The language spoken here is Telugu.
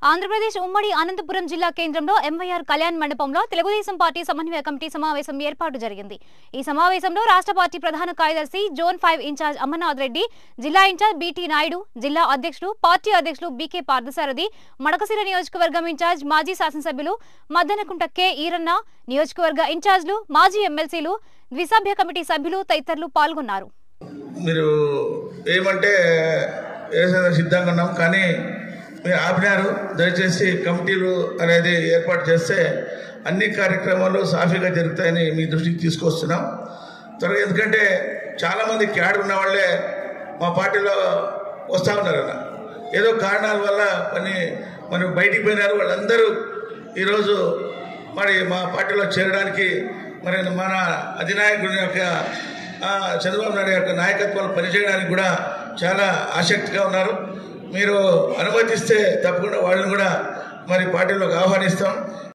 ఆంధ్రప్రదేశ్ ఉమ్మడి అనంతపురం జిల్లా కేంద్రంలో ఎంవైఆర్ కళ్యాణ్ మండపంలో తెలుగుదేశం పార్టీ సమన్వయ కమిటీ సమావేశం ఏర్పాటు జరిగింది ఈ సమావేశంలో రాష్ట్ర పార్టీ ప్రధాన కార్యదర్శి zone five incharge Amarnath Reddy జిల్లా ఇన్ఛార్జ్ బీటీ నాయుడు జిల్లా అధ్యక్షులు పార్టీ అధ్యక్షులు బీకే పార్థసారథి మడకసిర నియోజకవర్గం ఇన్ఛార్జ్ మాజీ శాసనసభ్యులు మద్దనకుంట కె ఈరన్న నియోజకవర్గ ఇన్ఛార్జ్లు మాజీ ఎమ్మెల్సీలు ద్విసభ్య కమిటీ సభ్యులు తదితరులు పాల్గొన్నారు మీరు ఏమంటే వేసేదా సిద్ధంగా ఉన్నాం కానీ మీరు ఆపినారు దయచేసి కమిటీలు అనేది ఏర్పాటు చేస్తే అన్ని కార్యక్రమాలు సాఫీగా జరుగుతాయని మీ దృష్టికి తీసుకొస్తున్నాం త్వరగా ఎందుకంటే చాలామంది క్యాడ్ ఉన్న వాళ్ళే మా పార్టీలో వస్తూ ఉన్నారు కదా ఏదో కారణాల వల్ల పని మరి బయటికి పోయినారు వాళ్ళందరూ ఈరోజు మరి మా పార్టీలో చేరడానికి మరి మన అధినాయకుడి యొక్క ఆ, చంద్రబాబు నాయుడు యొక్క నాయకత్వాలు పనిచేయడానికి కూడా చాలా ఆసక్తిగా ఉన్నారు మీరు అనుమతిస్తే తప్పకుండా వాళ్ళని కూడా మరి పార్టీలోకి ఆహ్వానిస్తాం